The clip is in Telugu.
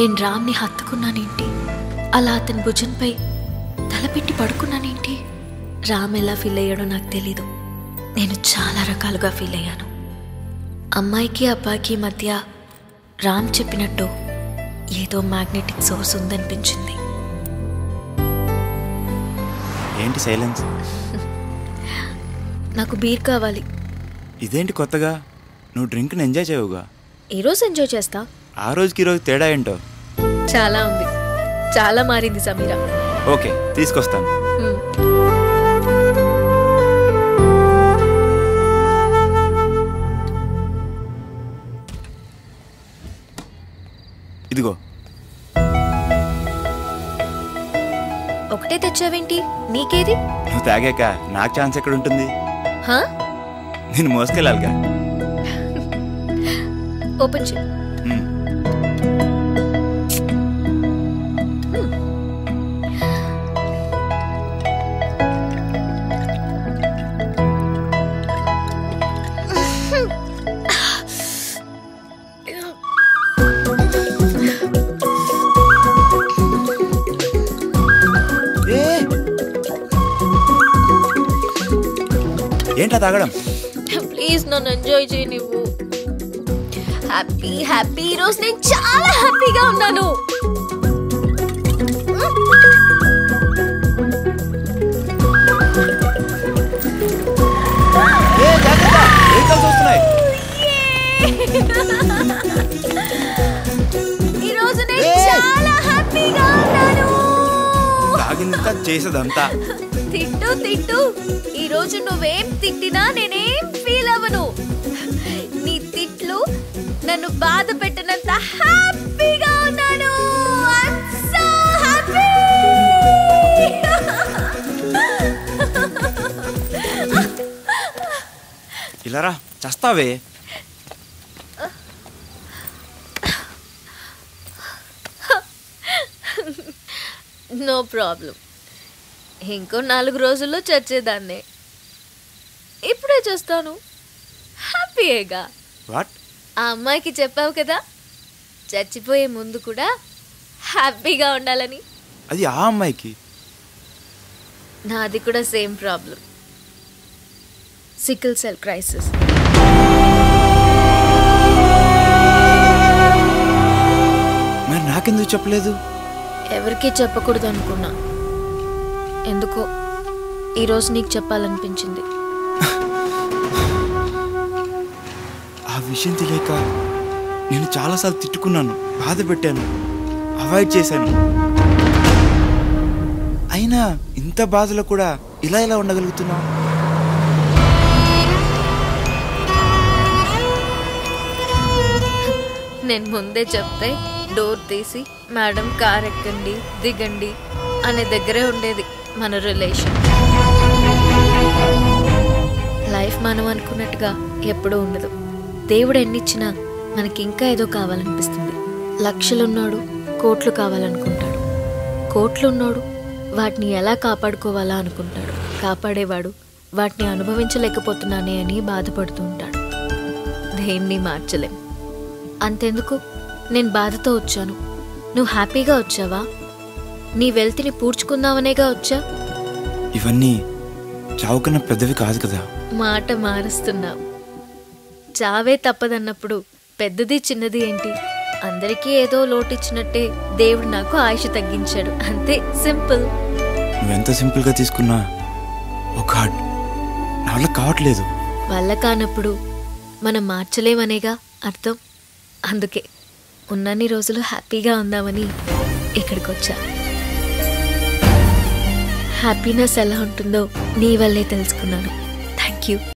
నేను రామ్ని హత్తుకున్నానేంటి అలా అతని భుజంపై తలపెట్టి పడుకున్నానేంటి రామ్ ఎలా ఫీల్ అయ్యాడో నాకు తెలీదు నేను చాలా రకాలుగా ఫీల్ అయ్యాను అమ్మాయికి అబ్బాయికి మధ్య రామ్ చెప్పినట్టు ఏదో మ్యాగ్నెటిక్ సోర్స్ ఉందనిపించింది ఏంటి సైలెన్స్ నాకు బీర్ కావాలి ఇదేంటి కొత్తగా నువ్వు డ్రింక్ని ఎంజాయ్ చేయవుగా ఈరోజు ఎంజాయ్ చేస్తా ఆ రోజుకి ఈ రోజు తేడా ఏంటో చాలా ఉంది చాలా మారింది సమీరా ఓకే తీసుకొస్తాను హ్మ్. ఇదిగో ఒకటే తెచ్చావేంటి నీకేది నువ్వు తాగాక నాకు ఛాన్స్ ఎక్కడ ఉంటుంది హా నేను మోసుకెళ్ళాలిగా ఓపెన్ చేయి మ్మ్. ఏ! ఏంటా తాగడం ప్లీజ్ నన్ను ఎంజాయ్ చేయి నువ్వు హ్యాపీ హ్యాపీ ఈరోజు నేను చాలా హ్యాపీగా ఉన్నాను ఏ, జాగ్రత్త! వెహికల్స్ వస్తున్నాయి ఈరోజు నేను ఏయ్! చాలా హ్యాపీగా ఉన్నాను తాగిందంతా చేసేదంతా తిట్టు తిట్టు ఈ రోజు నువ్వేం తిట్టినా నేనేం ఫీల్ అవ్వను నీ తిట్లు నన్ను బాధ పెట్టినంత హ్యాపీగా ఉన్నాను I'm so happy! ఇలా రా చస్తావే నో ప్రాబ్లం ఇంకో నాలుగు రోజుల్లో చచ్చేదాన్నే ఇప్పుడే చూస్తాను హ్యాపీయేగా వాట్ ఆ అమ్మాయికి చెప్పావు కదా చచ్చిపోయే ముందు కూడా హ్యాపీగా ఉండాలని అది ఆ అమ్మాయికి నాది కూడా same problem sickle cell crisis మరి నాకెందుకు చెప్పలేదు ఎవరికీ చెప్పకూడదు అనుకున్నా ఎందుకో ఈరోజు నీకు చెప్పాలనిపించింది ఆ విషయం తెలియక నేను చాలాసార్లు తిట్టుకున్నాను బాధ పెట్టాను అవాయిడ్ చేశాను అయినా ఇంత బాధలో కూడా ఇలా ఇలా ఉండగలుగుతున్నావు నేను ముందే చెప్తే డోర్ తీసి మేడం కార్ ఎక్కండి దిగండి అనే దగ్గరే ఉండేది మన రిలేషన్ లైఫ్ మనం అనుకున్నట్టుగా ఎప్పుడూ ఉండదు దేవుడు ఎన్నిచ్చినా మనకి ఇంకా ఏదో కావాలనిపిస్తుంది లక్షలున్నాడు కోట్లు కావాలనుకుంటాడు కోట్లున్నాడు వాటిని ఎలా కాపాడుకోవాలా అనుకుంటాడు కాపాడేవాడు వాటిని అనుభవించలేకపోతున్నానే అని బాధపడుతూ ఉంటాడు దేన్ని మార్చలేం అంతెందుకు నేను బాధతో వచ్చాను నువ్వు హ్యాపీగా వచ్చావా నీ వెల్తిని పూడ్చుకుందామనేగా వచ్చా ఇవన్నీ చావుకన్నా పెద్దవి కాదు కదా మాట మారుస్తున్నావు చావే తప్పదన్నప్పుడు పెద్దది చిన్నది ఏంటి అందరికీ ఏదో లోటిచ్చినట్టే దేవుడు నాకు ఆయుష్ తగ్గించాడు అంతే సింపుల్ నువ్వెంత సింపుల్గా తీసుకున్నా ఓ గాడ్ నా వల్ల కావట్లేదు వల్ల కానప్పుడు మనం మార్చలేమనేగా అర్థం అందుకే ఉన్నన్ని రోజులు హ్యాపీగా ఉందామని ఇక్కడికి వచ్చా హ్యాపీనెస్ ఎలా ఉంటుందో నీ వల్లే తెలుసుకున్నాను థ్యాంక్ యూ